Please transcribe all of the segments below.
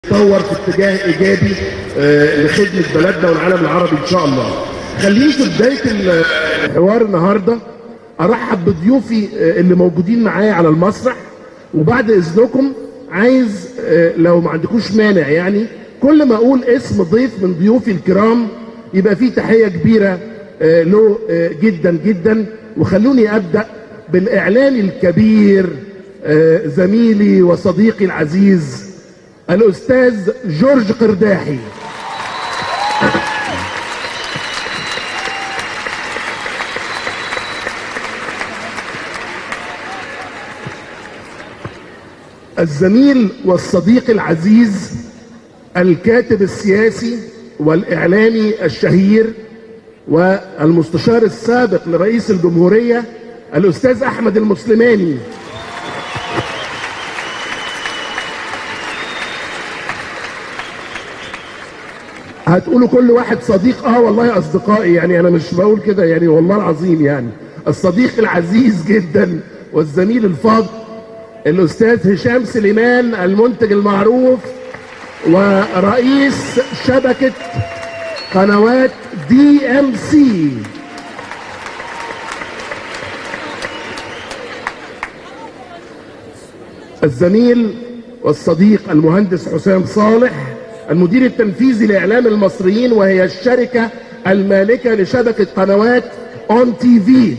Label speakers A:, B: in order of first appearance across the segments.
A: تطور في اتجاه ايجابي آه، لخدمه بلدنا والعالم العربي ان شاء الله. خليني في بدايه الحوار النهارده ارحب بضيوفي آه، اللي موجودين معايا على المسرح وبعد اذنكم عايز آه، لو ما عندكوش مانع يعني كل ما اقول اسم ضيف من ضيوفي الكرام يبقى فيه تحيه كبيره آه، له آه، جدا جدا وخلوني ابدا بالاعلامي الكبير آه، زميلي وصديقي العزيز الاستاذ جورج قرداحي الزميل والصديق العزيز الكاتب السياسي والاعلامي الشهير والمستشار السابق لرئيس الجمهوريه الاستاذ احمد المسلماني هتقولوا كل واحد صديق اه والله اصدقائي يعني انا مش بقول كده يعني والله العظيم يعني الصديق العزيز جدا والزميل الفاضل الاستاذ هشام سليمان المنتج المعروف ورئيس شبكه قنوات دي ام سي الزميل والصديق المهندس حسام صالح المدير التنفيذي لاعلام المصريين وهي الشركه المالكه لشبكه قنوات اون تي في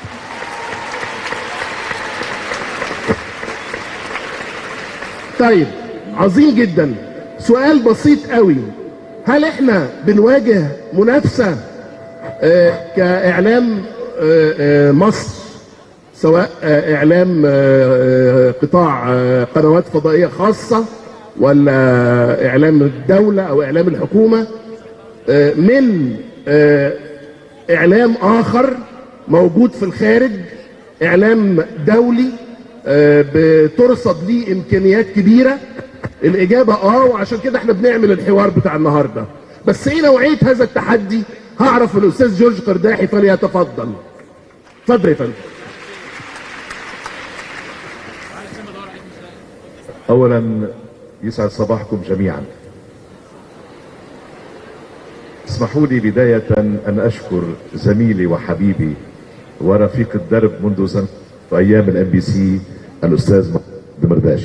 A: طيب عظيم جدا سؤال بسيط قوي هل احنا بنواجه منافسه آه، كاعلام آه، آه، مصر سواء آه، اعلام آه، آه، قطاع آه، قنوات فضائيه خاصه ولا اعلام الدوله او اعلام الحكومه آه، من آه، اعلام اخر موجود في الخارج اعلام دولي آه، بترصد ليه امكانيات كبيره الاجابه اه وعشان كده احنا بنعمل الحوار بتاع النهارده بس ايه نوعيه هذا التحدي هعرف من الاستاذ جورج قرداحي فليتفضل اتفضل يا فندم
B: اولا يسعد صباحكم جميعا اسمحوا لي بداية ان اشكر زميلي وحبيبي ورفيق الدرب منذ سنة في ايام الام بي سي الاستاذ محمد دمرداش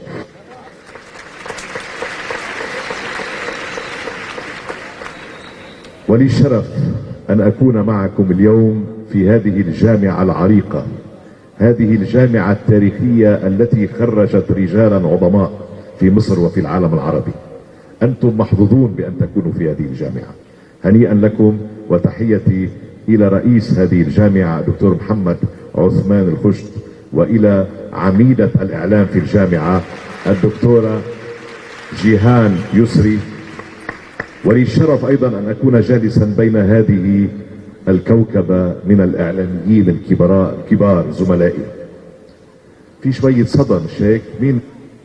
B: ولي الشرف ان اكون معكم اليوم في هذه الجامعة العريقة هذه الجامعة التاريخية التي خرجت رجالا عظماء في مصر وفي العالم العربي أنتم محظوظون بأن تكونوا في هذه الجامعة هنيئا لكم وتحيتي إلى رئيس هذه الجامعة دكتور محمد عثمان الخشت وإلى عميدة الإعلام في الجامعة الدكتورة جيهان يسري ولي الشرف أيضا أن أكون جالسا بين هذه الكوكبة من الإعلاميين الكبراء الكبار زملائي في شوية صدى مش هيك مين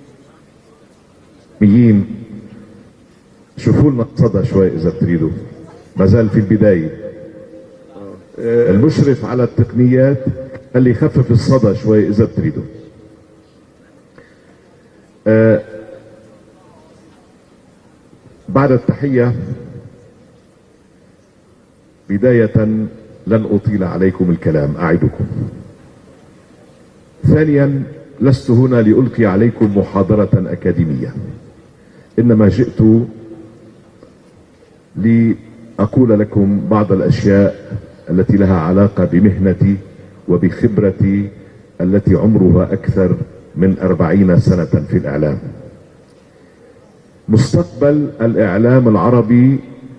B: مين شوفوا لنا الصدى شوي إذا بتريدوا ما زال في البداية المشرف على التقنيات قال لي خفف الصدى شوي إذا بتريدوا آه بعد التحية بداية لن أطيل عليكم الكلام أعدكم ثانيا لست هنا لألقي عليكم محاضرة أكاديمية إنما جئت لأقول لكم بعض الأشياء التي لها علاقة بمهنتي وبخبرتي التي عمرها أكثر من أربعين سنة في الإعلام مستقبل الإعلام العربي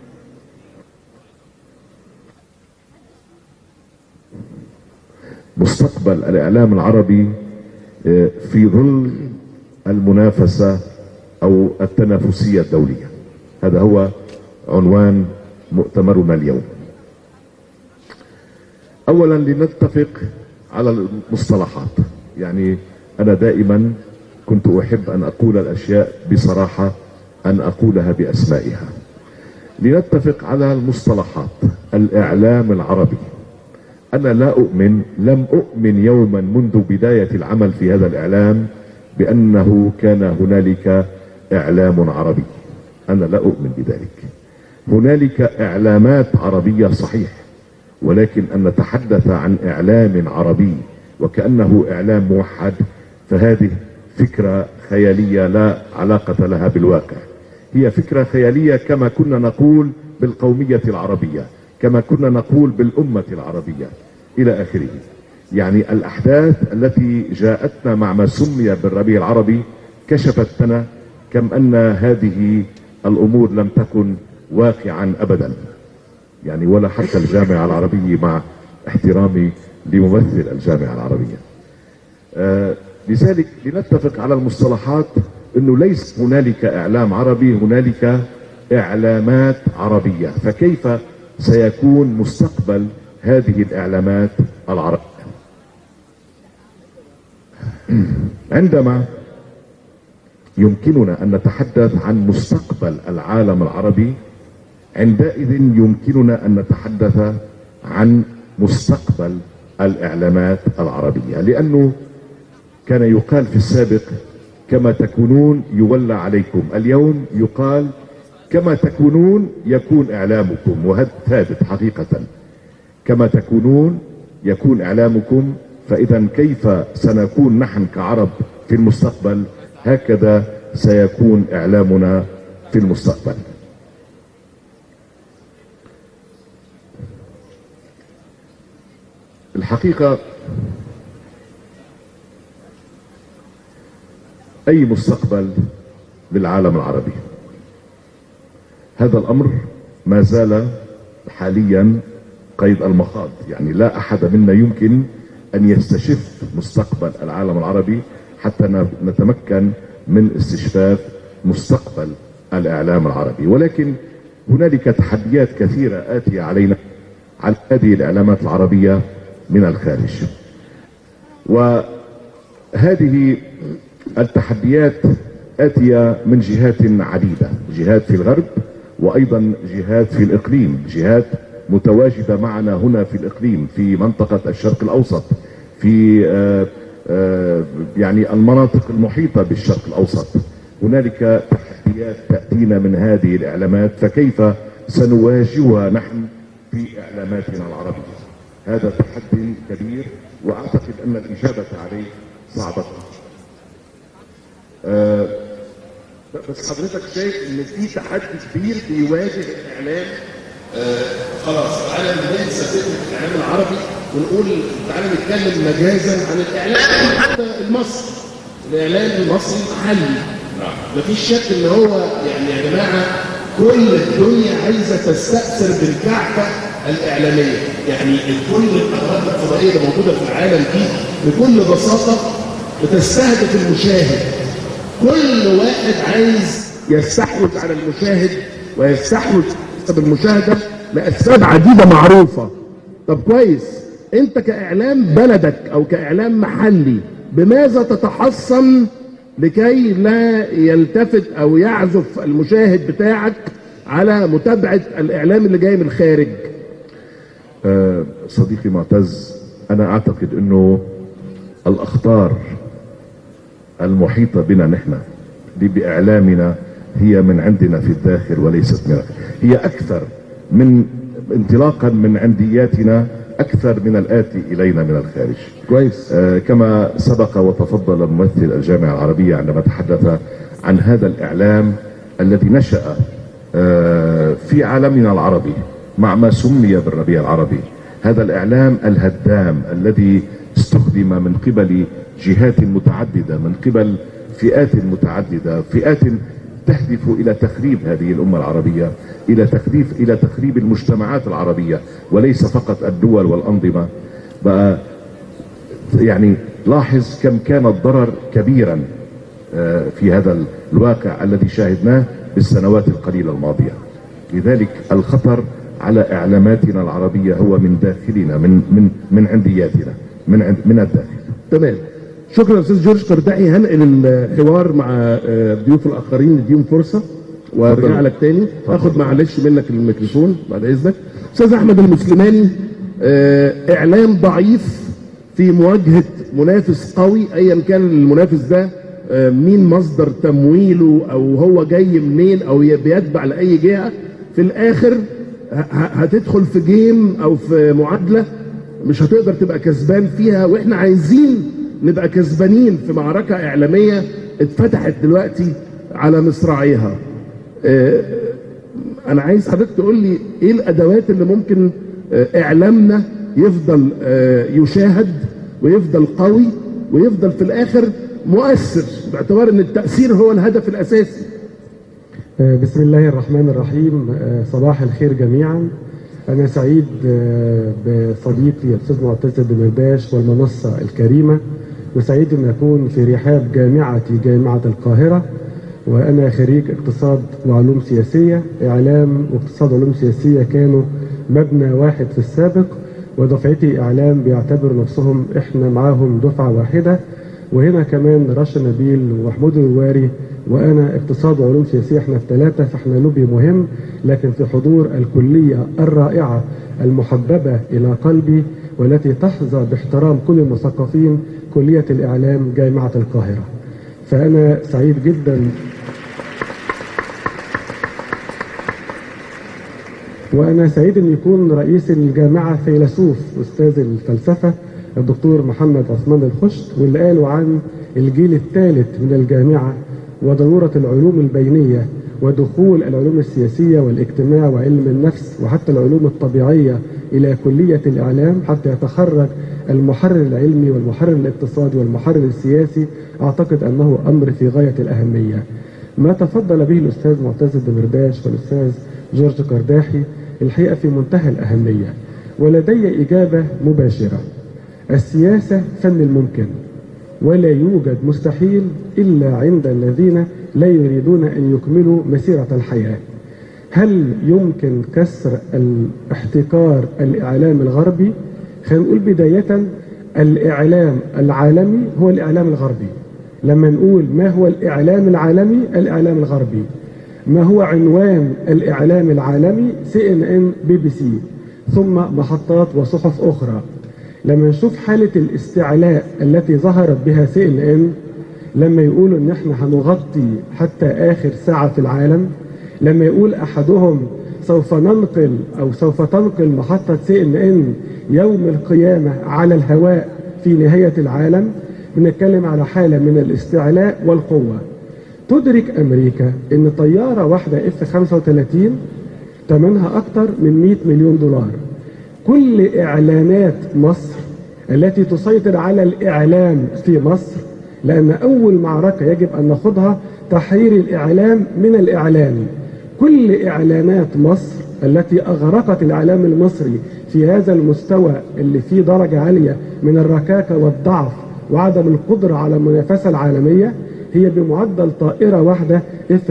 B: مستقبل الإعلام العربي آه، في ظل المنافسة أو التنافسية الدولية هذا هو عنوان مؤتمرنا اليوم أولا لنتفق على المصطلحات يعني أنا دائما كنت أحب أن أقول الأشياء بصراحة أن أقولها بأسمائها لنتفق على المصطلحات الإعلام العربي أنا لا أؤمن لم أؤمن يوما منذ بداية العمل في هذا الإعلام بأنه كان هنالك اعلام عربي انا لا اؤمن بذلك هنالك اعلامات عربيه صحيح ولكن ان نتحدث عن اعلام عربي وكانه اعلام موحد فهذه فكره خياليه لا علاقه لها بالواقع هي فكره خياليه كما كنا نقول بالقوميه العربيه كما كنا نقول بالامه العربيه الى اخره يعني الاحداث التي جاءتنا مع ما سمي بالربيع العربي كشفت لنا كم ان هذه الامور لم تكن واقعا ابدا يعني ولا حتى الجامعه العربيه مع احترامي لممثل الجامعه العربيه آه لذلك لنتفق على المصطلحات انه ليس هنالك اعلام عربي هنالك اعلامات عربيه فكيف سيكون مستقبل هذه الاعلامات العربيه عندما يمكننا ان نتحدث عن مستقبل العالم العربي عندئذ يمكننا ان نتحدث عن مستقبل الاعلامات العربيه لانه كان يقال في السابق كما تكونون يولى عليكم اليوم يقال كما تكونون يكون اعلامكم وهذا ثابت حقيقه كما تكونون يكون اعلامكم فاذا كيف سنكون نحن كعرب في المستقبل هكذا سيكون اعلامنا في المستقبل الحقيقه اي مستقبل للعالم العربي هذا الامر ما زال حاليا قيد المخاض يعني لا احد منا يمكن ان يستشف مستقبل العالم العربي حتى نتمكن من استشفاف مستقبل الاعلام العربي ولكن هنالك تحديات كثيره اتيه علينا على هذه الاعلامات العربيه من الخارج وهذه التحديات اتيه من جهات عديده جهات في الغرب وايضا جهات في الاقليم جهات متواجده معنا هنا في الاقليم في منطقه الشرق الاوسط في آآ آآ يعني المناطق المحيطه بالشرق الاوسط هنالك تحديات تاتينا من هذه الاعلامات فكيف سنواجهها نحن في اعلاماتنا العربيه هذا تحدي كبير واعتقد ان الاجابه عليه صعبه
A: آه بس حضرتك شايف ان في تحدي كبير بيواجه الاعلام آه خلاص تعالى ننسى فكره الاعلام العربي ونقول تعالى نتكلم مجازا عن الاعلام حتى المصري الاعلام المصري المحلي نعم مفيش شك ان هو يعني يا جماعه كل الدنيا عايزه تستاثر بالكعكه الاعلاميه يعني كل القنوات الفضائيه اللي موجوده في العالم دي بكل بساطه بتستهدف المشاهد كل واحد عايز يستحوذ على المشاهد ويستحوذ بالمشاهده لاسباب عديده معروفه طب كويس انت كاعلام بلدك او كاعلام محلي بماذا تتحصن لكي لا يلتفت او يعزف المشاهد بتاعك على متابعه الاعلام اللي جاي من الخارج
B: أه صديقي معتز انا اعتقد انه الاخطار المحيطة بنا نحن بإعلامنا هي من عندنا في الداخل وليست من هي أكثر من انطلاقا من عندياتنا أكثر من الآتي إلينا من الخارج
A: كويس
B: آه كما سبق وتفضل ممثل الجامعة العربية عندما تحدث عن هذا الإعلام الذي نشأ آه في عالمنا العربي مع ما سمي بالربيع العربي هذا الإعلام الهدام الذي استخدم من قبل جهات متعددة من قبل فئات متعددة فئات تهدف إلى تخريب هذه الأمة العربية إلى تخريب إلى تخريب المجتمعات العربية وليس فقط الدول والأنظمة بقى يعني لاحظ كم كان الضرر كبيرا في هذا الواقع الذي شاهدناه بالسنوات القليلة الماضية لذلك الخطر على إعلاماتنا العربية هو من داخلنا من من من عندياتنا من عند من الداخل
A: تمام شكرا استاذ جورج قرداحي هنقل الحوار مع الضيوف الاخرين نديهم فرصه وارجع لك تاني اخد معلش منك الميكروفون بعد اذنك استاذ احمد المسلماني اعلام ضعيف في مواجهه منافس قوي ايا كان المنافس ده آه، مين مصدر تمويله او هو جاي منين او ي- بيتبع لاي جهه في الاخر ه- ه- هتدخل في جيم او في معادله مش هتقدر تبقى كسبان فيها واحنا عايزين نبقى كسبانين في معركه اعلاميه اتفتحت دلوقتي على مصراعيها آه، انا عايز حضرتك تقول لي ايه الادوات اللي ممكن آه، اعلامنا يفضل آه، يشاهد ويفضل قوي ويفضل في الاخر مؤثر باعتبار ان التاثير هو الهدف الاساسي
C: آه، بسم الله الرحمن الرحيم آه، صباح الخير جميعا أنا سعيد آه، بصديقي الأستاذ معتز الدمرداش والمنصة الكريمة وسعيد أن أكون في رحاب جامعتي جامعة القاهرة وأنا خريج اقتصاد وعلوم سياسية إعلام واقتصاد وعلوم سياسية كانوا مبنى واحد في السابق ودفعتي إعلام بيعتبروا نفسهم إحنا معاهم دفعة واحدة وهنا كمان رشا نبيل ومحمود الواري وانا اقتصاد وعلوم سياسيه احنا في ثلاثه فاحنا لوبي مهم لكن في حضور الكليه الرائعه المحببه الى قلبي والتي تحظى باحترام كل المثقفين كليه الاعلام جامعه القاهره. فانا سعيد جدا وانا سعيد ان يكون رئيس الجامعه فيلسوف استاذ الفلسفه الدكتور محمد عثمان الخشت واللي قالوا عن الجيل الثالث من الجامعه وضروره العلوم البينيه ودخول العلوم السياسيه والاجتماع وعلم النفس وحتى العلوم الطبيعيه الى كليه الاعلام حتى يتخرج المحرر العلمي والمحرر الاقتصادي والمحرر السياسي اعتقد انه امر في غايه الاهميه. ما تفضل به الاستاذ معتز الدمرداش والاستاذ جورج قرداحي الحقيقه في منتهى الاهميه ولدي اجابه مباشره. السياسه فن الممكن ولا يوجد مستحيل الا عند الذين لا يريدون ان يكملوا مسيره الحياه. هل يمكن كسر الاحتكار الاعلام الغربي؟ خلينا نقول بدايه الاعلام العالمي هو الاعلام الغربي. لما نقول ما هو الاعلام العالمي؟ الاعلام الغربي. ما هو عنوان الاعلام العالمي؟ سي ان ان بي بي سي ثم محطات وصحف اخرى. لما نشوف حاله الاستعلاء التي ظهرت بها سي ان ان لما يقولوا ان احنا هنغطي حتى اخر ساعه في العالم لما يقول احدهم سوف ننقل او سوف تنقل محطه سي ان ان يوم القيامه على الهواء في نهايه العالم بنتكلم على حاله من الاستعلاء والقوه تدرك امريكا ان طياره واحده اف 35 ثمنها اكثر من 100 مليون دولار كل اعلانات مصر التي تسيطر على الاعلام في مصر لان اول معركه يجب ان ناخذها تحرير الاعلام من الاعلام كل اعلانات مصر التي اغرقت الاعلام المصري في هذا المستوى اللي فيه درجه عاليه من الركاكه والضعف وعدم القدره على المنافسه العالميه هي بمعدل طائره واحده اف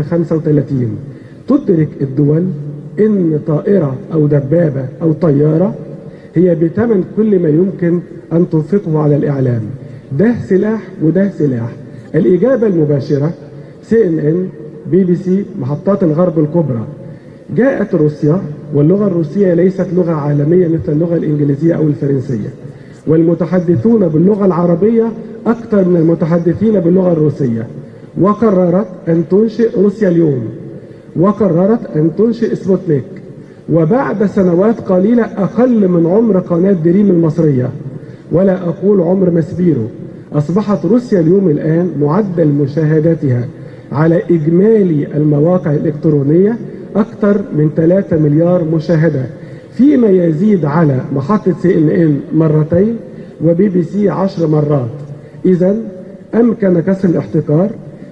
C: 35 تدرك الدول ان طائره او دبابه او طياره هي بثمن كل ما يمكن ان تنفقه على الاعلام ده سلاح وده سلاح الاجابه المباشره سي ان ان بي بي سي محطات الغرب الكبرى جاءت روسيا واللغه الروسيه ليست لغه عالميه مثل اللغه الانجليزيه او الفرنسيه والمتحدثون باللغه العربيه اكثر من المتحدثين باللغه الروسيه وقررت ان تنشئ روسيا اليوم وقررت ان تنشئ سبوتنيك وبعد سنوات قليله اقل من عمر قناه دريم المصريه ولا اقول عمر مسبيرو اصبحت روسيا اليوم الان معدل مشاهداتها على اجمالي المواقع الالكترونيه اكثر من 3 مليار مشاهده فيما يزيد على محطه سي ان ان مرتين وبي بي سي 10 مرات اذا امكن كسر الاحتكار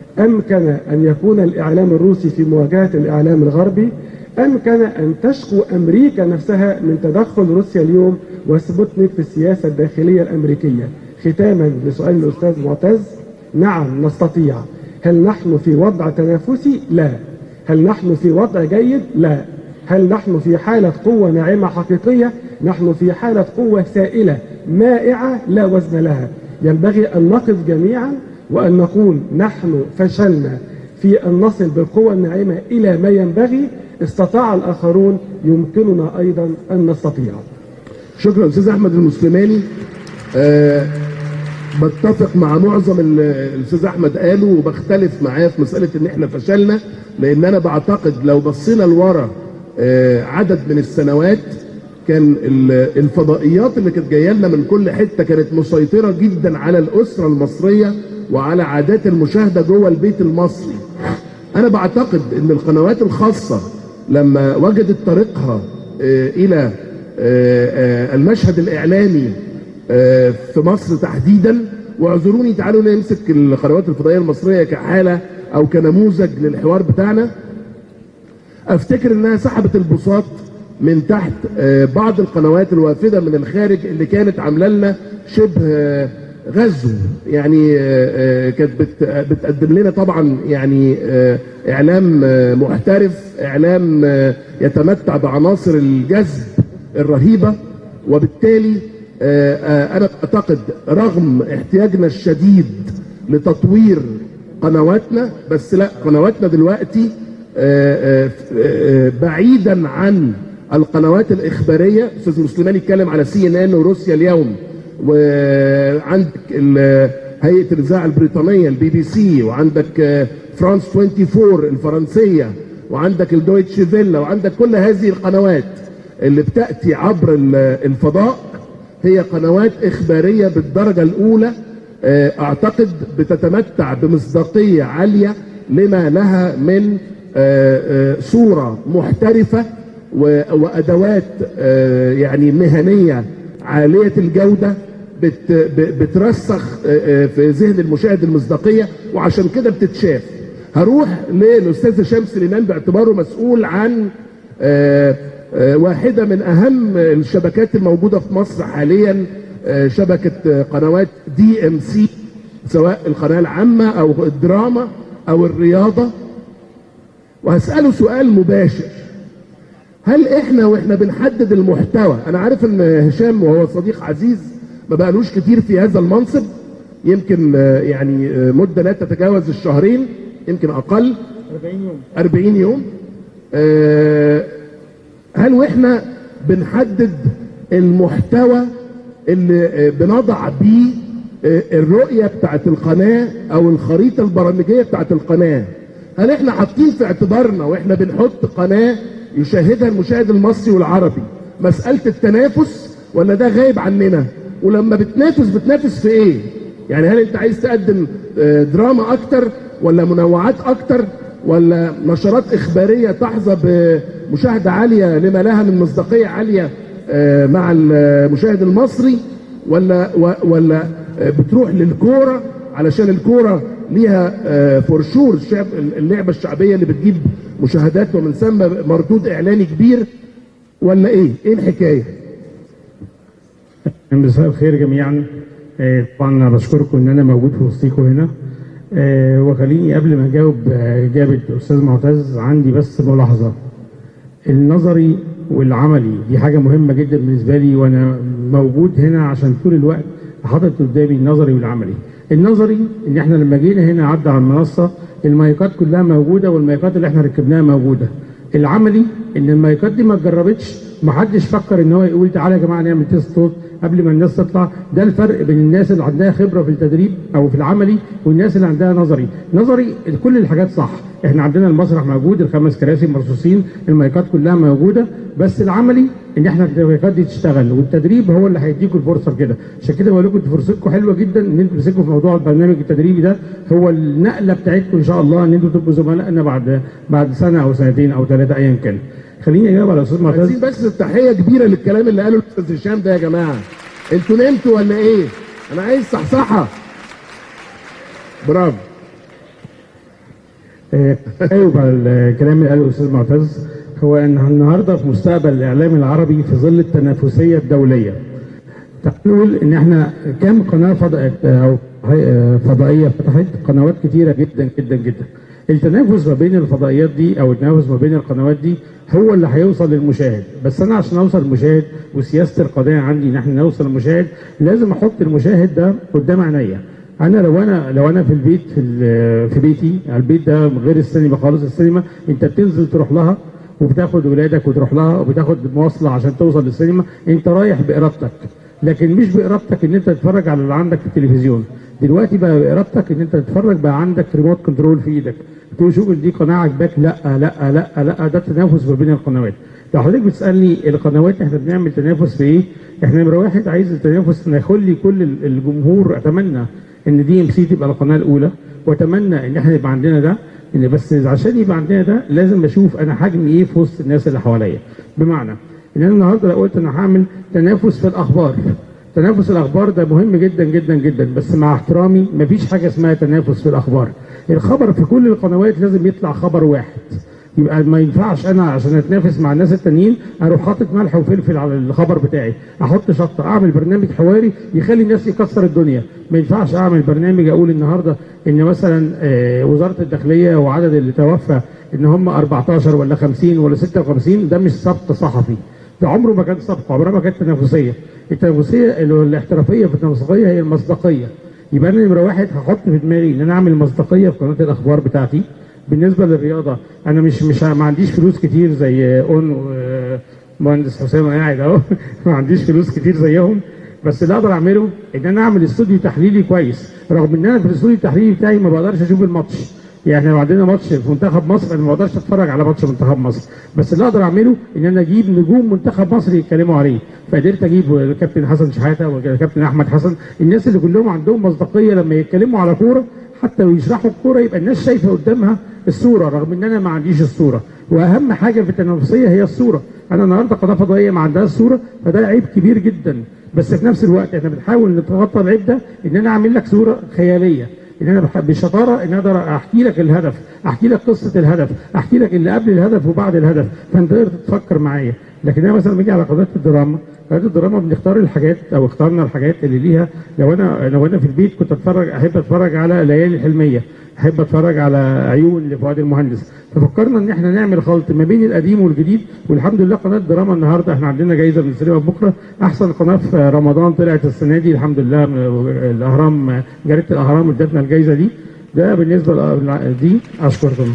C: امكن ان يكون الاعلام الروسي في مواجهه الاعلام الغربي امكن ان تشكو امريكا نفسها من تدخل روسيا اليوم وسبوتنيك في السياسه الداخليه الامريكيه ختاما لسؤال الاستاذ معتز نعم نستطيع هل نحن في وضع تنافسي لا هل نحن في وضع جيد لا هل نحن في حالة قوة ناعمة حقيقية نحن في حالة قوة سائلة مائعة لا وزن لها ينبغي أن نقف جميعا وأن نقول نحن فشلنا في أن نصل بالقوة الناعمة إلى ما ينبغي استطاع الآخرون يمكننا أيضا أن نستطيع
A: شكرا استاذ احمد المسلماني آه بتفق مع معظم اللي الاستاذ احمد قاله وبختلف معاه في مساله ان احنا فشلنا لان انا بعتقد لو بصينا لورا آه، عدد من السنوات كان ال- الفضائيات اللي كانت جايه لنا من كل حته كانت مسيطره جدا على الاسره المصريه وعلى عادات المشاهده جوه البيت المصري. انا بعتقد ان القنوات الخاصه لما وجدت طريقها آه، الى آه، آه، المشهد الاعلامي آه، في مصر تحديدا واعذروني تعالوا نمسك القنوات الفضائيه المصريه كحاله او كنموذج للحوار بتاعنا افتكر انها سحبت البساط من تحت آه، بعض القنوات الوافده من الخارج اللي كانت عامله لنا شبه آه، غزو يعني آه، آه، كانت بت- بتقدم لنا طبعا يعني آه، اعلام آه، محترف اعلام آه، يتمتع بعناصر الجذب الرهيبه وبالتالي آه، آه، انا اعتقد رغم احتياجنا الشديد لتطوير قنواتنا بس لا قنواتنا دلوقتي آه، آه، آه، بعيدا عن القنوات الاخباريه استاذ مسلمان يتكلم على سي ان ان وروسيا اليوم وعندك ال- هيئه الاذاعه البريطانيه البي بي سي وعندك آه، فرانس 24 الفرنسيه وعندك الدويتش فيلا وعندك كل هذه القنوات اللي بتاتي عبر ال- الفضاء هي قنوات اخباريه بالدرجه الاولى آه، اعتقد بتتمتع بمصداقيه عاليه لما لها من آه، آه، صوره محترفه و- وادوات آه، يعني مهنيه عاليه الجوده بت ب- بترسخ آه، آه، في ذهن المشاهد المصداقيه وعشان كده بتتشاف هروح للاستاذ هشام سليمان باعتباره مسؤول عن آه، آه، واحده من اهم الشبكات الموجوده في مصر حاليا آه، شبكه آه، قنوات دي ام سي سواء القناه العامه او الدراما او الرياضه وهساله سؤال مباشر هل احنا واحنا بنحدد المحتوى انا عارف ان هشام وهو صديق عزيز ما بقالوش كتير في هذا المنصب يمكن آه، يعني آه، مده لا تتجاوز الشهرين يمكن اقل
C: 40 يوم
A: 40 يوم آه، هل واحنا بنحدد المحتوى اللي آه، بنضع بيه آه، الرؤية بتاعت القناة او الخريطة البرامجية بتاعت القناة هل احنا حاطين في اعتبارنا واحنا بنحط قناة يشاهدها المشاهد المصري والعربي مسألة التنافس ولا ده غايب عننا ولما بتنافس بتنافس في ايه يعني هل انت عايز تقدم آه، دراما اكتر ولا منوعات اكتر ولا نشرات اخباريه تحظى بمشاهده عاليه لما لها من مصداقيه عاليه آه، مع المشاهد المصري ولا و- ولا آه، بتروح للكوره علشان الكوره ليها فور شور اللعبه الشعبيه اللي بتجيب مشاهدات ومن ثم مردود اعلاني كبير ولا ايه؟ ايه الحكايه؟
D: مساء الخير جميعا آه، طبعا انا بشكركم ان انا موجود في وسطيكم هنا آه، وخليني قبل ما اجاوب آه، اجابه استاذ معتز عندي بس ملاحظه النظري والعملي دي حاجه مهمه جدا بالنسبه لي وانا موجود هنا عشان طول الوقت حاطط قدامي النظري والعملي النظري ان احنا لما جينا هنا عدى على المنصه المايكات كلها موجوده والمايكات اللي احنا ركبناها موجوده العملي ان المايكات دي ما اتجربتش ما حدش فكر ان هو يقول تعالى يا جماعه نعمل تيست صوت قبل ما الناس تطلع ده الفرق بين الناس اللي عندها خبره في التدريب او في العملي والناس اللي عندها نظري نظري كل الحاجات صح احنا عندنا المسرح موجود الخمس كراسي مرصوصين المايكات كلها موجوده بس العملي ان احنا المايكات دي تشتغل والتدريب هو اللي هيديكم الفرصه كده عشان كده بقول لكم انتوا فرصتكم حلوه جدا ان انتوا تمسكوا في موضوع البرنامج التدريبي ده هو النقله بتاعتكم ان شاء الله ان انتوا تبقوا زملائنا بعد بعد سنه او سنتين او ثلاثه ايا كان خليني اجاوب على الاستاذ معتز
A: عايزين بس تحيه كبيره للكلام اللي قاله الاستاذ هشام ده يا جماعه انتوا نمتوا ولا ايه؟ انا عايز صحصحه برافو
D: آه، ايوه على الكلام اللي قاله الاستاذ معتز هو ان النهارده في مستقبل الاعلام العربي في ظل التنافسيه الدوليه تقول ان احنا كم قناه فضاء او هي- فضائيه فتحت قنوات كتيره جدا جدا جدا التنافس ما بين الفضائيات دي او التنافس ما بين القنوات دي هو اللي هيوصل للمشاهد بس انا عشان اوصل للمشاهد وسياسه القضيه عندي ان احنا نوصل للمشاهد لازم احط المشاهد ده قدام عينيا انا لو انا لو انا في البيت في ال- في بيتي البيت ده غير السينما خالص السينما انت بتنزل تروح لها وبتاخد ولادك وتروح لها وبتاخد مواصله عشان توصل للسينما انت رايح بارادتك لكن مش بارادتك ان انت تتفرج على اللي عندك في التلفزيون دلوقتي بقى بارادتك ان انت تتفرج بقى عندك ريموت كنترول في ايدك تقول شوف دي قناه عجباك لا لا لا لا ده تنافس ما بين القنوات لو حضرتك بتسالني القنوات احنا بنعمل تنافس في ايه؟ احنا نمره واحد عايز التنافس ان يخلي كل ال- الجمهور اتمنى ان دي ام سي تبقى القناه الاولى واتمنى ان احنا يبقى عندنا ده ان بس عشان يبقى عندنا ده لازم اشوف انا حجمي ايه في وسط الناس اللي حواليا بمعنى ان انا النهارده لو قلت انا هعمل تنافس في الاخبار تنافس الاخبار ده مهم جدا جدا جدا بس مع احترامي مفيش حاجه اسمها تنافس في الاخبار الخبر في كل القنوات لازم يطلع خبر واحد يبقى ما ينفعش انا عشان اتنافس مع الناس التانيين اروح حاطط ملح وفلفل على الخبر بتاعي احط شطه اعمل برنامج حواري يخلي الناس يكسر الدنيا ما ينفعش اعمل برنامج اقول النهارده ان مثلا آه، وزاره الداخليه وعدد اللي توفى ان هم 14 ولا 50 ولا 56 ده مش سبق صحفي ده عمره ما كان سبق عمرها ما كانت تنافسيه التنافسيه اللي هو الاحترافيه في التنافسيه هي المصداقيه يبقى انا نمره واحد هحط في دماغي ان انا اعمل مصداقيه في قناه الاخبار بتاعتي بالنسبه للرياضه انا مش مش ما عنديش فلوس كتير زي اون و- مهندس حسام أنا قاعد اهو ما عنديش فلوس كتير زيهم بس اللي اقدر اعمله ان انا اعمل استوديو تحليلي كويس رغم ان انا في الاستوديو التحليلي بتاعي ما بقدرش اشوف الماتش يعني احنا لو عندنا ماتش في منتخب مصر انا ما بقدرش اتفرج على ماتش منتخب مصر بس اللي اقدر اعمله ان انا اجيب نجوم منتخب مصر يتكلموا عليه فقدرت اجيب الكابتن حسن شحاته والكابتن احمد حسن الناس اللي كلهم عندهم مصداقيه لما يتكلموا على كوره حتى ويشرحوا الكوره يبقى الناس شايفه قدامها الصوره رغم ان انا ما عنديش الصوره واهم حاجه في التنافسيه هي الصوره انا النهارده قناه فضائيه ما عندهاش صوره فده عيب كبير جدا بس في نفس الوقت احنا بنحاول نتغطى العيب ده ان انا اعمل لك صوره خياليه ان انا بح- بشطاره ان اقدر احكي لك الهدف احكي لك قصه الهدف احكي لك اللي قبل الهدف وبعد الهدف فانت تقدر تفكر معايا لكن انا مثلا بيجي على قناه الدراما قناه الدراما بنختار الحاجات او اخترنا الحاجات اللي ليها لو انا لو انا في البيت كنت اتفرج احب اتفرج على ليالي الحلميه احب اتفرج على عيون لفؤاد المهندس ففكرنا ان احنا نعمل خلط ما بين القديم والجديد والحمد لله قناه دراما النهارده احنا عندنا جايزه من السينما بكره احسن قناه في رمضان طلعت السنه دي الحمد لله من الاهرام جريده الاهرام ادتنا الجايزه دي ده بالنسبه لأ- دي اشكركم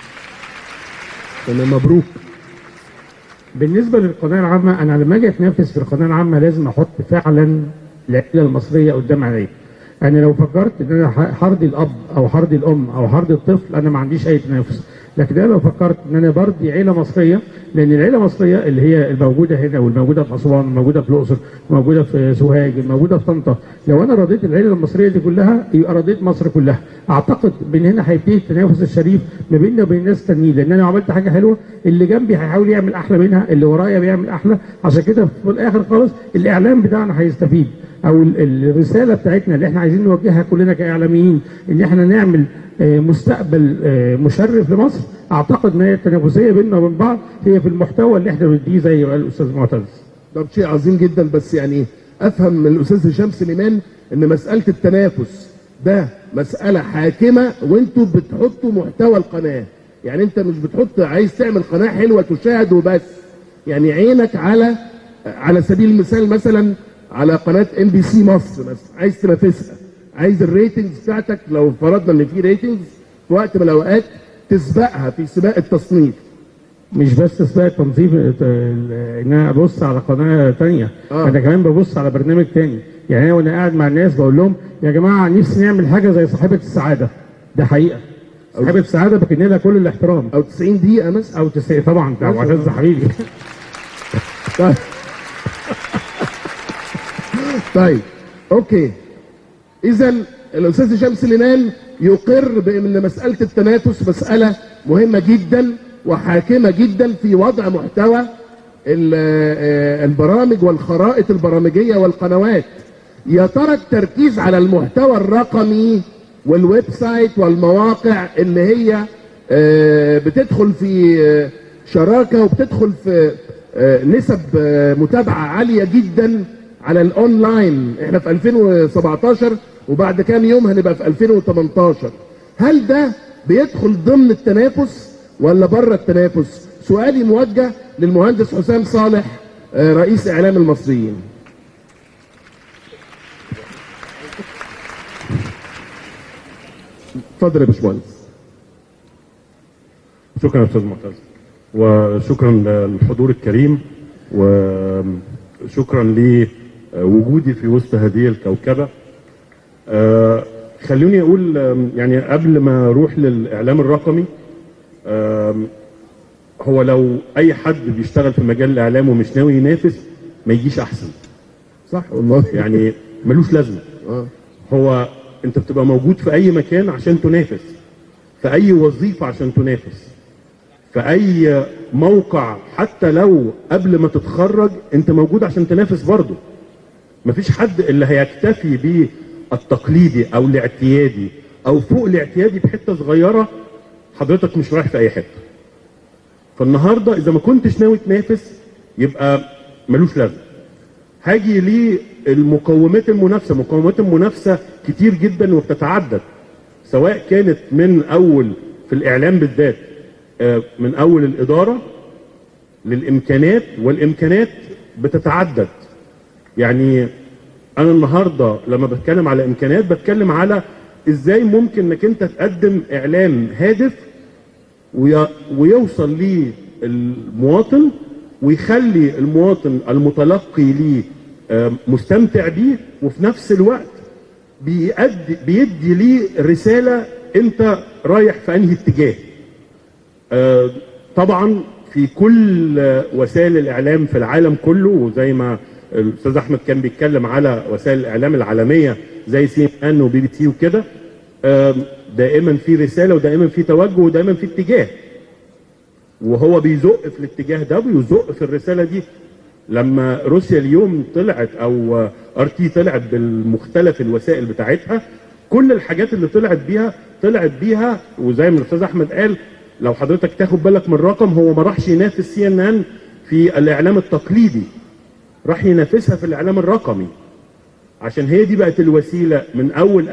A: تمام مبروك
D: بالنسبه للقناه العامه انا لما اجي اتنافس في القناه العامه لازم احط فعلا العيله المصريه قدام عيني انا لو فكرت ان انا ح- هرضي الاب او هرضي الام او هرضي الطفل انا ما عنديش اي تنافس لكن انا لو فكرت ان انا برضي عيله مصريه لان العيله المصريه اللي هي الموجوده هنا والموجوده في اسوان والموجوده في الاقصر والموجوده في سوهاج الموجوده في طنطا لو انا رضيت العيله المصريه دي كلها يبقى رضيت مصر كلها اعتقد من هنا هيبتدي التنافس الشريف ما بيننا وبين الناس التانيين لان انا لو عملت حاجه حلوه اللي جنبي هيحاول يعمل احلى منها اللي ورايا بيعمل احلى عشان كده في الاخر خالص الاعلام بتاعنا هيستفيد او ال- الرساله بتاعتنا اللي احنا عايزين نوجهها كلنا كاعلاميين ان احنا نعمل آه، مستقبل آه، مشرف لمصر اعتقد ان هي التنافسيه بيننا وبين بعض هي في المحتوى اللي احنا بنديه زي ما قال الاستاذ معتز
A: ده شيء عظيم جدا بس يعني افهم من الاستاذ هشام سليمان ان مساله التنافس ده مساله حاكمه وانتوا بتحطوا محتوى القناه يعني انت مش بتحط عايز تعمل قناه حلوه تشاهد وبس يعني عينك على على سبيل المثال مثلا على قناه ام بي سي مصر مثلا عايز تنافسها عايز الريتنجز بتاعتك لو فرضنا ان في ريتنجز في وقت من الاوقات تسبقها في سباق التصنيف
D: مش بس سباق التنظيف آه، ان انا ابص على قناه تانية
A: آه.
D: انا كمان ببص على برنامج تاني يعني انا وانا قاعد مع الناس بقول لهم يا جماعه نفسي نعمل حاجه زي صاحبه السعاده ده حقيقه صاحبه السعاده بكن لها كل الاحترام
A: او 90 دقيقه مثلا
D: او تسعي طبعا بتاع معتز حبيبي
A: طيب طيب اوكي اذا الاستاذ هشام سليمان يقر بان مساله التنافس مساله مهمه جدا وحاكمه جدا في وضع محتوى ال- آه، البرامج والخرائط البرامجيه والقنوات يا ترى التركيز على المحتوى الرقمي والويب سايت والمواقع اللي هي آه، بتدخل في آه، شراكه وبتدخل في آه، نسب آه، متابعه عاليه جدا على الاونلاين احنا في 2017 وبعد كام يوم هنبقى في 2018 هل ده بيدخل ضمن التنافس ولا بره التنافس سؤالي موجه للمهندس حسام صالح آه، رئيس اعلام المصريين اتفضل يا باشمهندس
E: شكرا يا استاذ معتز وشكرا للحضور الكريم وشكرا آه، وجودي في وسط هذه الكوكبه آه، خلوني اقول آم، يعني قبل ما اروح للاعلام الرقمي آم، هو لو اي حد بيشتغل في مجال الاعلام ومش ناوي ينافس ما يجيش احسن
A: صح والله
E: يعني ملوش لازمه
A: آه.
E: هو انت بتبقى موجود في اي مكان عشان تنافس في اي وظيفه عشان تنافس في اي موقع حتى لو قبل ما تتخرج انت موجود عشان تنافس برضه مفيش حد اللي هيكتفي بالتقليدي او الاعتيادي او فوق الاعتيادي بحته صغيره حضرتك مش رايح في اي حته فالنهارده اذا ما كنتش ناوي تنافس يبقى ملوش لازمه هاجي للمقومات المنافسه مقومات المنافسه كتير جدا وبتتعدد سواء كانت من اول في الاعلام بالذات آه، من اول الاداره للامكانات والامكانات بتتعدد يعني انا النهارده لما بتكلم على امكانيات بتكلم على ازاي ممكن انك انت تقدم اعلام هادف وي- ويوصل للمواطن ويخلي المواطن المتلقي ليه آه، مستمتع بيه وفي نفس الوقت بيأدي بيدي ليه رساله انت رايح في انهي اتجاه آه، طبعا في كل آه، وسائل الاعلام في العالم كله وزي ما الاستاذ احمد كان بيتكلم على وسائل الاعلام العالميه زي سي ان ان وبي بي سي وكده آم، دائما في رساله ودائما في توجه ودائما في اتجاه وهو بيزق في الاتجاه ده ويزق في الرساله دي لما روسيا اليوم طلعت او ار تي طلعت بالمختلف الوسائل بتاعتها كل الحاجات اللي طلعت بيها طلعت بيها وزي ما الاستاذ احمد قال لو حضرتك تاخد بالك من الرقم هو ما راحش ينافس سي ان ان في الاعلام التقليدي راح ينافسها في الاعلام الرقمي عشان هي دي بقت الوسيله من اول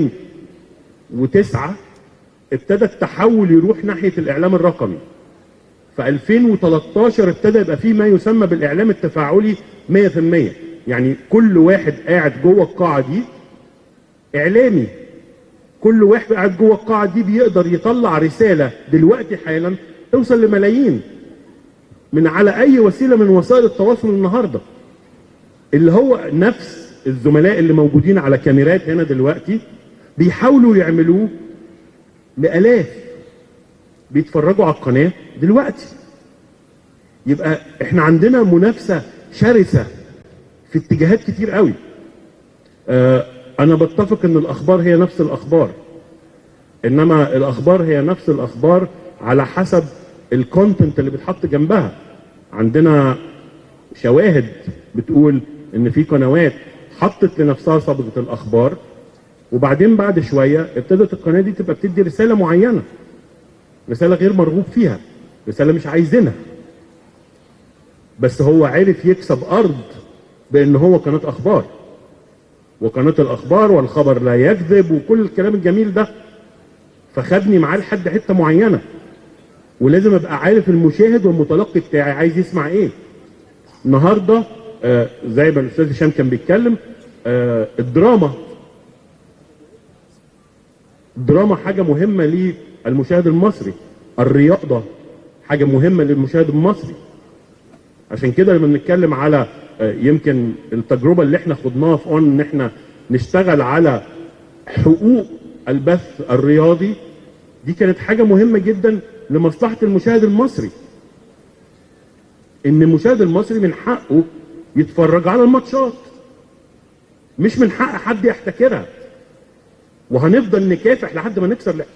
E: 2009 ابتدى التحول يروح ناحيه الاعلام الرقمي في 2013 ابتدى يبقى فيه ما يسمى بالاعلام التفاعلي 100% يعني كل واحد قاعد جوه القاعه دي اعلامي كل واحد قاعد جوه القاعه دي بيقدر يطلع رساله دلوقتي حالا توصل لملايين من على اي وسيله من وسائل التواصل النهارده اللي هو نفس الزملاء اللي موجودين على كاميرات هنا دلوقتي بيحاولوا يعملوه لالاف بيتفرجوا على القناه دلوقتي يبقى احنا عندنا منافسه شرسه في اتجاهات كتير قوي آه انا بتفق ان الاخبار هي نفس الاخبار انما الاخبار هي نفس الاخبار على حسب الكونتنت اللي بيتحط جنبها عندنا شواهد بتقول ان في قنوات حطت لنفسها صبغه الاخبار وبعدين بعد شويه ابتدت القناه دي تبقى بتدي رساله معينه رساله غير مرغوب فيها رساله مش عايزينها بس هو عرف يكسب ارض بان هو قناه اخبار وقناه الاخبار والخبر لا يكذب وكل الكلام الجميل ده فخدني معاه لحد حته معينه ولازم ابقى عارف المشاهد والمتلقي بتاعي عايز يسمع ايه النهارده آه زي ما الاستاذ هشام كان بيتكلم آه الدراما الدراما حاجه مهمه للمشاهد المصري الرياضه حاجه مهمه للمشاهد المصري عشان كده لما بنتكلم على آه، يمكن التجربه اللي احنا خضناها في اون ان احنا نشتغل على حقوق البث الرياضي دي كانت حاجه مهمه جدا لمصلحه المشاهد المصري ان المشاهد المصري من حقه يتفرج على الماتشات مش من حق حد يحتكرها وهنفضل نكافح لحد ما نكسر لح-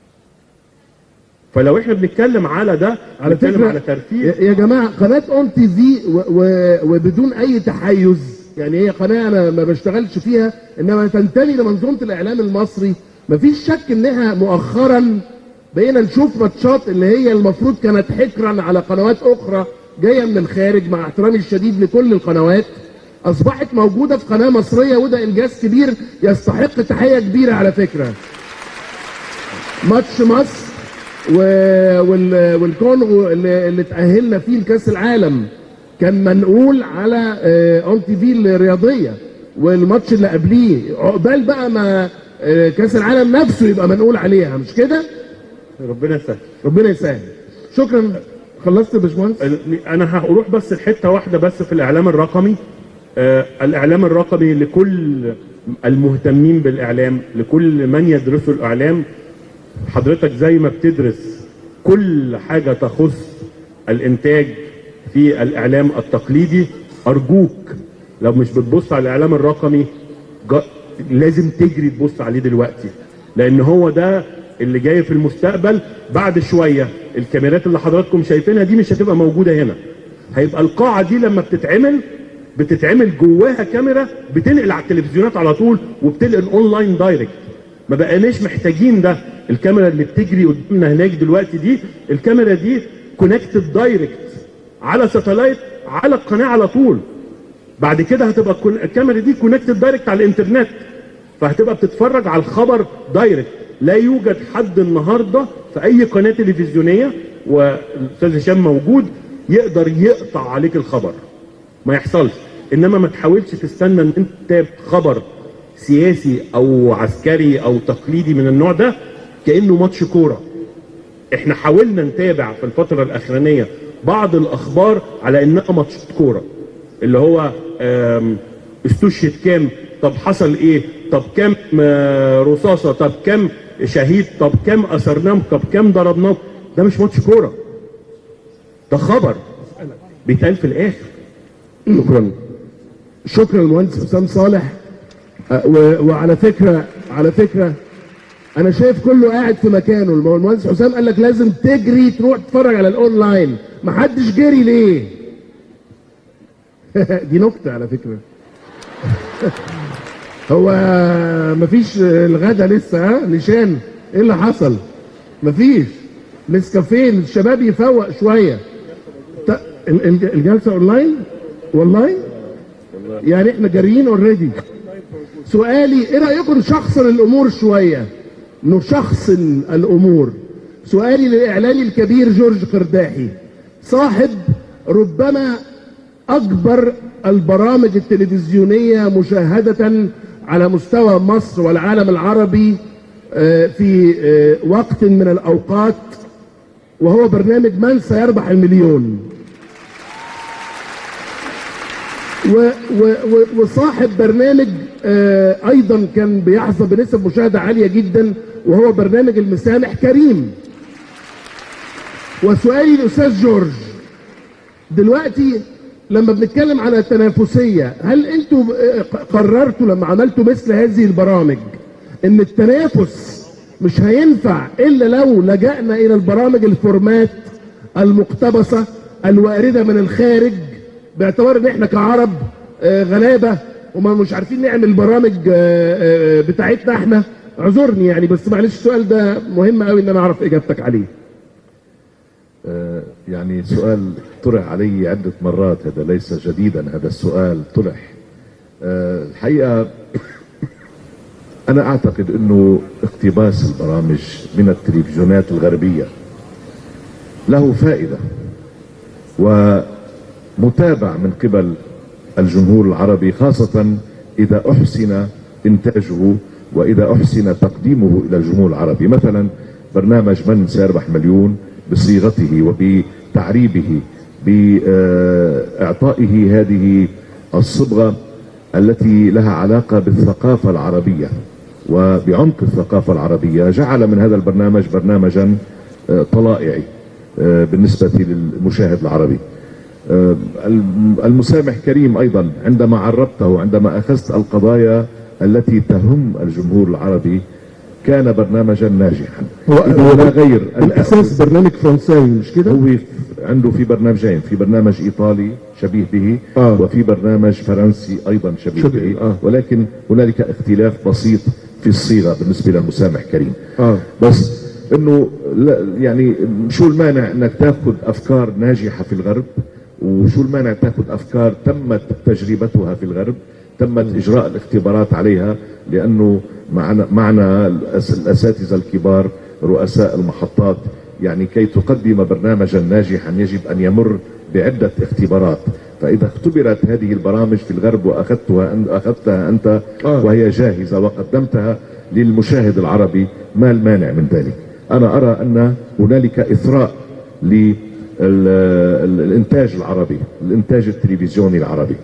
E: فلو احنا بنتكلم على ده
A: على
E: بنتكلم
A: فكره
E: على ترتيب
A: يا يا جماعه قناه اون تي في و- و- وبدون اي تحيز يعني هي قناه انا ما بشتغلش فيها انما تنتمي لمنظومه الاعلام المصري مفيش شك انها مؤخرا بقينا نشوف ماتشات اللي هي المفروض كانت حكرا على قنوات اخرى جايه من الخارج مع احترامي الشديد لكل القنوات اصبحت موجوده في قناه مصريه وده انجاز كبير يستحق تحيه كبيره على فكره ماتش مصر و... وال... والكونغو اللي, اللي تأهلنا فيه لكأس العالم كان منقول على اون تي في الرياضية والماتش اللي قبليه عقبال بقى ما آه، كأس العالم نفسه يبقى منقول عليها مش كده؟
E: ربنا يسهل
A: ربنا يسهل شكرا خلصت يا باشمهندس؟
E: انا هروح بس لحته واحده بس في الاعلام الرقمي آه، الاعلام الرقمي لكل المهتمين بالاعلام لكل من يدرسوا الاعلام حضرتك زي ما بتدرس كل حاجه تخص الانتاج في الاعلام التقليدي ارجوك لو مش بتبص على الاعلام الرقمي جا- لازم تجري تبص عليه دلوقتي لان هو ده اللي جاي في المستقبل بعد شويه الكاميرات اللي حضراتكم شايفينها دي مش هتبقى موجوده هنا هيبقى القاعه دي لما بتتعمل بتتعمل جواها كاميرا بتنقل على التلفزيونات على طول وبتنقل اونلاين دايركت ما بقيناش محتاجين ده الكاميرا اللي بتجري قدامنا هناك دلوقتي دي الكاميرا دي كونكتد دايركت على ساتلايت على القناه على طول بعد كده هتبقى الكون- الكاميرا دي كونكتد دايركت على الانترنت فهتبقى بتتفرج على الخبر دايركت لا يوجد حد النهارده في اي قناه تلفزيونيه والاستاذ هشام موجود يقدر يقطع عليك الخبر ما يحصلش انما ما تحاولش تستنى ان انت تتابع خبر سياسي او عسكري او تقليدي من النوع ده كانه ماتش كوره احنا حاولنا نتابع في الفتره الاخرانيه بعض الاخبار على انها ماتشات كوره اللي هو آم، استشهد كام طب حصل ايه طب كام آه، رصاصه طب كام شهيد طب كام اسرناهم طب كام ضربناهم ده مش ماتش كوره ده خبر بيتقال في الاخر
A: شكرا شكرا المهندس حسام صالح أه، و- وعلى فكره على فكره انا شايف كله قاعد في مكانه الم- المهندس حسام قال لك لازم تجري تروح تتفرج على الاونلاين محدش جري ليه دي نكته على فكره هو مفيش الغدا لسه ها نشان ايه اللي حصل مفيش نسكافيه الشباب يفوق شويه ت- ال- ال- الجلسه اونلاين والله يعني احنا جاريين اوريدي سؤالي ايه رايكم نشخصن الامور شويه نشخصن الامور سؤالي للاعلامي الكبير جورج قرداحي صاحب ربما اكبر البرامج التلفزيونيه مشاهده على مستوى مصر والعالم العربي آه، في آه، وقت من الاوقات وهو برنامج من سيربح المليون و و و وصاحب برنامج آه ايضا كان بيحظى بنسب مشاهده عاليه جدا وهو برنامج المسامح كريم وسؤالي للاستاذ جورج دلوقتي لما بنتكلم على التنافسيه هل انتوا آه، قررتوا لما عملتوا مثل هذه البرامج ان التنافس مش هينفع الا لو لجأنا الى البرامج الفورمات المقتبسه الوارده من الخارج باعتبار ان احنا كعرب آه، غلابه وما مش عارفين نعمل برامج آه، آه، بتاعتنا احنا اعذرني يعني بس معلش السؤال ده مهم قوي ان انا اعرف اجابتك عليه
B: آه، يعني سؤال طرح علي عدة مرات هذا ليس جديدا هذا السؤال طرح آه، الحقيقة أنا أعتقد أنه اقتباس البرامج من التلفزيونات الغربية له فائدة ومتابع من قبل الجمهور العربي خاصة إذا أحسن إنتاجه وإذا أحسن تقديمه إلى الجمهور العربي مثلا برنامج من سيربح مليون بصيغته وبتعريبه بإعطائه هذه الصبغة التي لها علاقة بالثقافة العربية وبعمق الثقافة العربية جعل من هذا البرنامج برنامجا آه، طلائعي آه، بالنسبة للمشاهد العربي آه، الم- المسامح كريم أيضا عندما عربته عندما أخذت القضايا التي تهم الجمهور العربي كان برنامجا ناجحا إذا لا غير أن
A: الاساس برنامج فرنساوي مش كده؟
B: هو في- عنده في برنامجين في برنامج ايطالي شبيه به
A: آه.
B: وفي برنامج فرنسي ايضا شبيه,
A: شبيه،
B: به
A: آه.
B: ولكن هنالك اختلاف بسيط في الصيغه بالنسبه للمسامح كريم
A: اه
B: بس انه لا يعني شو المانع انك تاخذ افكار ناجحه في الغرب وشو المانع تاخذ افكار تمت تجربتها في الغرب تمت اجراء الاختبارات عليها لانه معنا معنا الأس- الاساتذه الكبار رؤساء المحطات يعني كي تقدم برنامجا ناجحا يجب ان يمر بعده اختبارات فاذا اختبرت هذه البرامج في الغرب واخذتها أن- اخذتها انت
A: آه.
B: وهي جاهزه وقدمتها للمشاهد العربي ما المانع من ذلك انا ارى ان هنالك اثراء للانتاج العربي الانتاج التلفزيوني العربي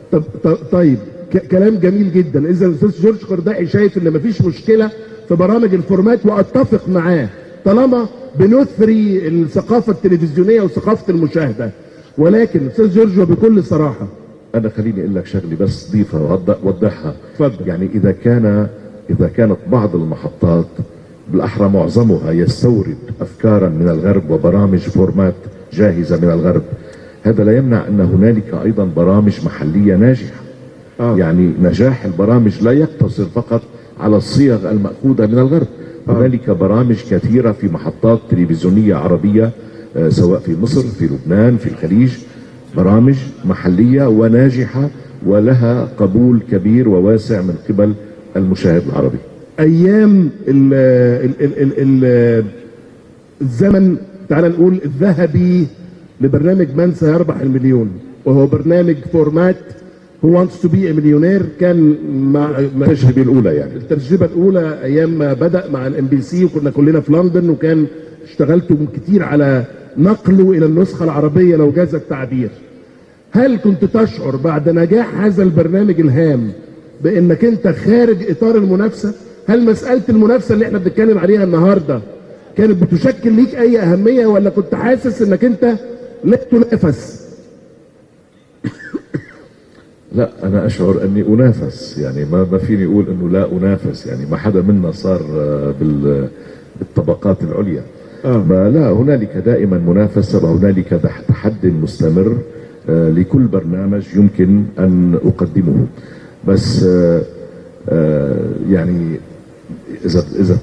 A: طب طب- طيب ك- كلام جميل جدا اذا الاستاذ جورج قرداحي شايف ان مفيش مشكله في برامج الفورمات واتفق معاه طالما بنثري الثقافه التلفزيونيه وثقافه المشاهده ولكن استاذ جورج وبكل صراحه
B: انا خليني اقول لك شغله بس ضيفها وض- وضحها
A: اتفضل.
B: يعني اذا كان اذا كانت بعض المحطات بالاحرى معظمها يستورد افكارا من الغرب وبرامج فورمات جاهزه من الغرب هذا لا يمنع ان هنالك ايضا برامج محليه ناجحه
A: آه.
B: يعني نجاح البرامج لا يقتصر فقط على الصيغ المأخوذة من الغرب هنالك برامج كثيرة في محطات تلفزيونية عربية آه، سواء في مصر في لبنان في الخليج برامج محلية وناجحة ولها قبول كبير وواسع من قبل المشاهد العربي
A: ايام ال ال ال ال ال الزمن تعال نقول الذهبي لبرنامج من سيربح المليون وهو برنامج فورمات هو وانتس تو بي مليونير كان مع مع-
B: التجربة الأولى يعني
A: التجربه الاولى ايام ما بدا مع الام بي سي وكنا كلنا في لندن وكان اشتغلت كتير على نقله الى النسخه العربيه لو جاز التعبير هل كنت تشعر بعد نجاح هذا البرنامج الهام بانك انت خارج اطار المنافسه هل مساله المنافسه اللي احنا بنتكلم عليها النهارده كانت بتشكل ليك اي اهميه ولا كنت حاسس انك انت لا تنافس
B: لا أنا أشعر أني أنافس يعني ما ما فيني أقول أنه لا أنافس يعني ما حدا منا صار آه، بال بالطبقات العليا
A: آه.
B: ما لا هنالك دائما منافسة وهنالك تح- تحدي مستمر آه، لكل برنامج يمكن أن أقدمه بس آه، آه، يعني إذا إذا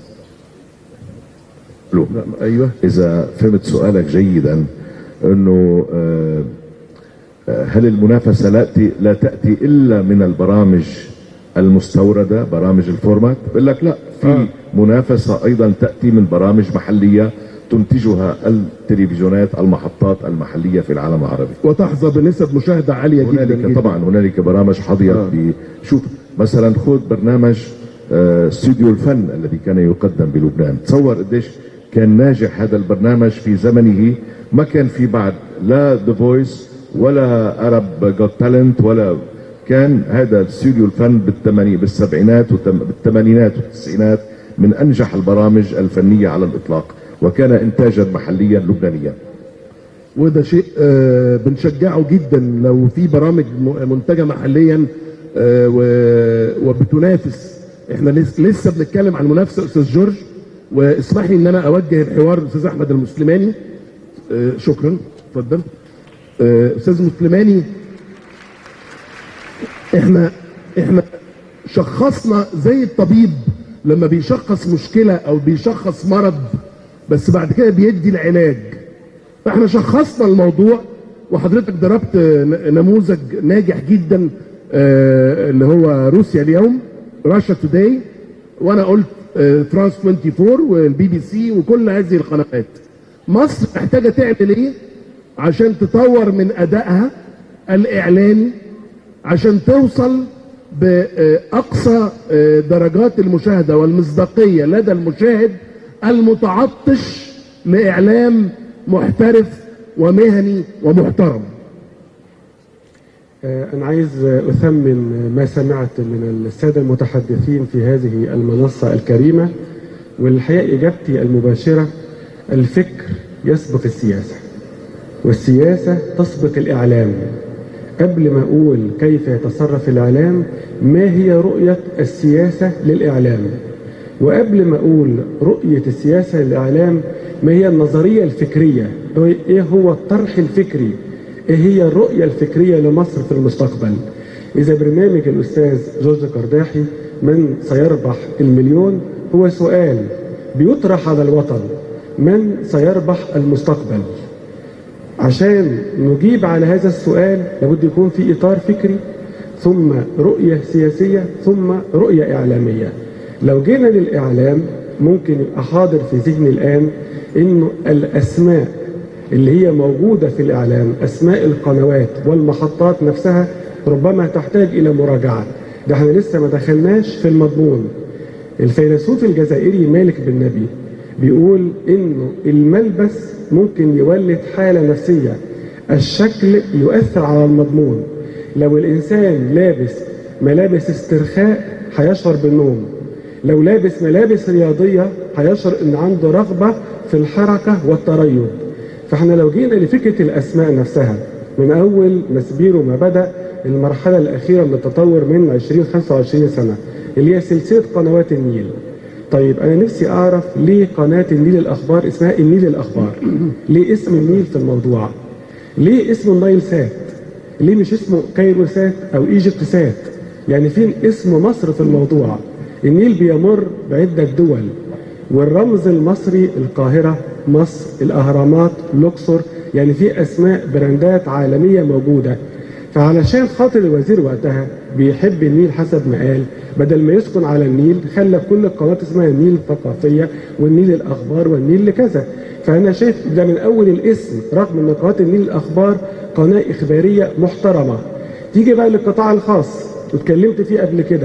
B: ألو.
A: ايوه
B: إذا فهمت سؤالك جيدا أنه آه، آه، هل المنافسة لا تأتي, لا تأتي إلا من البرامج المستوردة برامج الفورمات بقول لك لا في
A: آه.
B: منافسة أيضا تأتي من برامج محلية تنتجها التلفزيونات المحطات المحلية في العالم العربي
A: وتحظى بنسب مشاهده عاليه جدا,
B: هنالك
A: جدا.
B: طبعا هنالك برامج حظيت
A: آه.
B: ب شوف مثلا خذ برنامج آه، استوديو الفن الذي كان يقدم بلبنان تصور قديش كان ناجح هذا البرنامج في زمنه ما كان في بعد لا ذا فويس ولا ارب جوت تالنت ولا كان هذا استوديو الفن بالثمانية بالسبعينات والتم- بالثمانينات والتسعينات من انجح البرامج الفنيه على الاطلاق وكان انتاجا محليا لبنانيا
A: وده شيء آه، بنشجعه جدا لو في برامج م- منتجه محليا آه، و- وبتنافس احنا لس- لسه بنتكلم عن المنافسه استاذ جورج واسمح لي ان انا اوجه الحوار للاستاذ احمد المسلماني آه، شكرا اتفضل آه، استاذ مسلماني احنا احنا شخصنا زي الطبيب لما بيشخص مشكله او بيشخص مرض بس بعد كده بيدي العلاج فاحنا شخصنا الموضوع وحضرتك ضربت ن- نموذج ناجح جدا آه، اللي هو روسيا اليوم راشا توداي وانا قلت آه، فرانس 24 والبي بي سي وكل هذه القنوات مصر محتاجه تعمل ايه عشان تطور من ادائها الاعلامي عشان توصل باقصى آه، درجات المشاهده والمصداقيه لدى المشاهد المتعطش لاعلام محترف ومهني ومحترم
C: آه، أنا عايز آه، أثمن ما سمعت من السادة المتحدثين في هذه المنصة الكريمة والحقيقة إجابتي المباشرة الفكر يسبق السياسة والسياسة تسبق الإعلام قبل ما أقول كيف يتصرف الإعلام ما هي رؤية السياسة للإعلام وقبل ما أقول رؤية السياسة للإعلام ما هي النظرية الفكرية إيه هو الطرح الفكري إيه هي الرؤية الفكرية لمصر في المستقبل إذا برنامج الأستاذ جورج قرداحي من سيربح المليون هو سؤال بيطرح على الوطن من سيربح المستقبل عشان نجيب على هذا السؤال لابد يكون في إطار فكري ثم رؤية سياسية ثم رؤية إعلامية لو جينا للإعلام ممكن يبقى حاضر في ذهني الآن إنه الأسماء اللي هي موجودة في الإعلام أسماء القنوات والمحطات نفسها ربما تحتاج إلى مراجعة ده احنا لسه ما دخلناش في المضمون الفيلسوف الجزائري مالك بن نبي بيقول انه الملبس ممكن يولد حالة نفسية الشكل يؤثر على المضمون لو الانسان لابس ملابس استرخاء هيشعر بالنوم لو لابس ملابس رياضيه هيشعر ان عنده رغبه في الحركه والتريض فاحنا لو جينا لفكره الاسماء نفسها من اول مسبيرو ما بدا المرحله الاخيره من التطور من 20 25 سنه اللي هي سلسله قنوات النيل طيب انا نفسي اعرف ليه قناه النيل الاخبار اسمها النيل الاخبار ليه اسم النيل في الموضوع ليه اسمه النايل سات ليه مش اسمه كايرو سات او ايجيبت سات يعني فين اسم مصر في الموضوع النيل بيمر بعده دول والرمز المصري القاهره مصر الاهرامات الاقصر يعني في اسماء براندات عالميه موجوده فعلشان خاطر الوزير وقتها بيحب النيل حسب ما قال بدل ما يسكن على النيل خلى كل القنوات اسمها النيل الثقافيه والنيل الاخبار والنيل لكذا فانا شايف ده من اول الاسم رغم ان قناه النيل الاخبار قناه اخباريه محترمه تيجي بقى للقطاع الخاص واتكلمت فيه قبل كده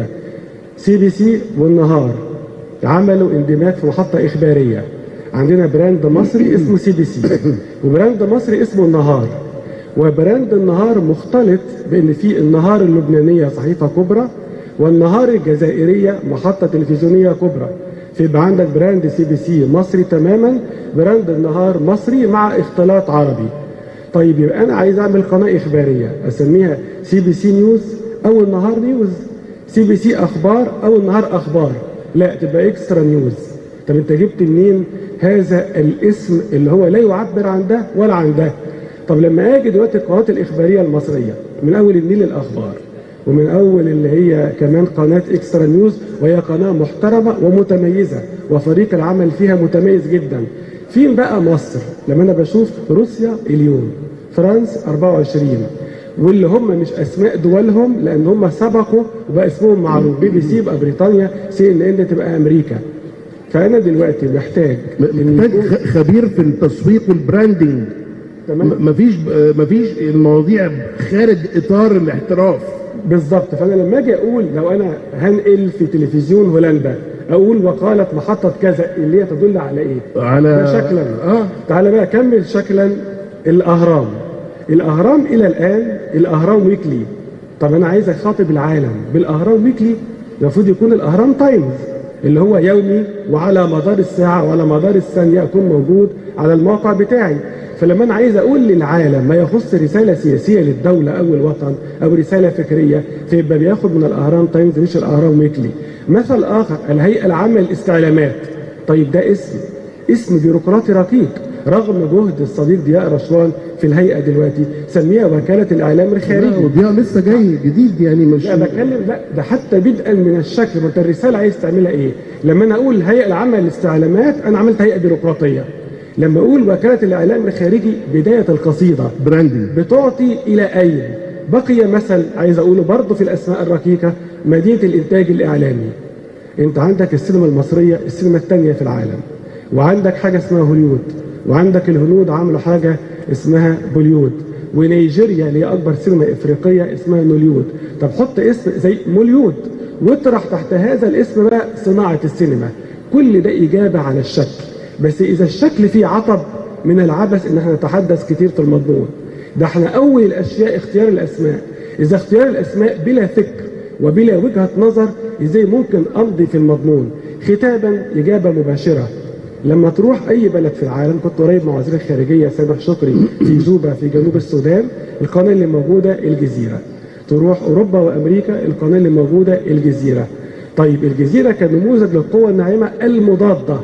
C: سي بي سي والنهار عملوا اندماج في محطه اخباريه عندنا براند مصري اسمه سي بي سي وبراند مصري اسمه النهار وبراند النهار مختلط بان في النهار اللبنانيه صحيفه كبرى والنهار الجزائريه محطه تلفزيونيه كبرى فيبقى عندك براند سي بي سي مصري تماما براند النهار مصري مع اختلاط عربي طيب يبقى انا عايز اعمل قناه اخباريه اسميها سي بي سي نيوز او النهار نيوز سي بي سي اخبار او النهار اخبار لا تبقى اكسترا نيوز طب انت جبت منين هذا الاسم اللي هو لا يعبر عن ده ولا عن ده طب لما اجي دلوقتي القنوات الاخباريه المصريه من اول النيل الاخبار ومن اول اللي هي كمان قناه اكسترا نيوز وهي قناه محترمه ومتميزه وفريق العمل فيها متميز جدا فين بقى مصر لما انا بشوف روسيا اليوم فرنسا 24 واللي هم مش اسماء دولهم لان هم سبقوا وبقى اسمهم معروف بي بي سي يبقى بريطانيا سي ان ان تبقى امريكا فانا دلوقتي محتاج إن
A: محتاج
C: يكون-
A: خ- خبير في التسويق والبراندنج
C: تمام
A: م- مفيش مفيش المواضيع خارج اطار الاحتراف
C: بالظبط فانا لما اجي اقول لو انا هنقل في تلفزيون هولندا اقول وقالت محطه كذا اللي هي تدل على ايه؟
A: على
C: ده شكلا
A: اه
C: تعالى بقى كمل شكلا الاهرام الاهرام الى الان الاهرام ويكلي طب انا عايز اخاطب العالم بالاهرام ويكلي المفروض يكون الاهرام تايمز اللي هو يومي وعلى مدار الساعه وعلى مدار الثانيه اكون موجود على الموقع بتاعي فلما انا عايز اقول للعالم ما يخص رساله سياسيه للدوله او الوطن او رساله فكريه فيبقى بياخد من الاهرام تايمز مش الاهرام ويكلي مثل اخر الهيئه العامه للاستعلامات طيب ده اسم اسم بيروقراطي رقيق رغم جهد الصديق ضياء رشوان في الهيئه دلوقتي سميها وكاله الاعلام
A: لا
C: الخارجي
A: وضياء لسه جاي جديد يعني مش
C: لا بتكلم لا ده حتى بدءا من الشكل ما انت الرساله عايز تعملها ايه؟ لما انا اقول الهيئه العامه للاستعلامات انا عملت هيئه بيروقراطيه. لما اقول وكاله الاعلام الخارجي بدايه القصيده
A: براندنج
C: بتعطي الى اين؟ بقي مثل عايز اقوله برضه في الاسماء الرقيقه مدينه الانتاج الاعلامي. انت عندك السينما المصريه السينما الثانيه في العالم وعندك حاجه اسمها هوليوود وعندك الهنود عملوا حاجه اسمها بوليود ونيجيريا اللي هي اكبر سينما افريقيه اسمها نوليود طب حط اسم زي موليود واطرح تحت هذا الاسم بقى صناعه السينما كل ده اجابه على الشكل بس اذا الشكل فيه عطب من العبث ان احنا نتحدث كتير في المضمون ده احنا اول الاشياء اختيار الاسماء اذا اختيار الاسماء بلا فكر وبلا وجهه نظر ازاي ممكن امضي في المضمون ختابا اجابه مباشره لما تروح اي بلد في العالم كنت قريب مع وزير الخارجيه سامح شكري في جوبا في جنوب السودان القناه اللي موجوده الجزيره تروح اوروبا وامريكا القناه اللي موجوده الجزيره طيب الجزيره كنموذج للقوه الناعمه المضاده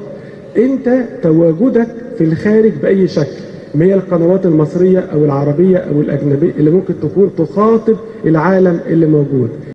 C: انت تواجدك في الخارج باي شكل ما هي القنوات المصريه او العربيه او الاجنبيه اللي ممكن تكون تخاطب العالم اللي موجود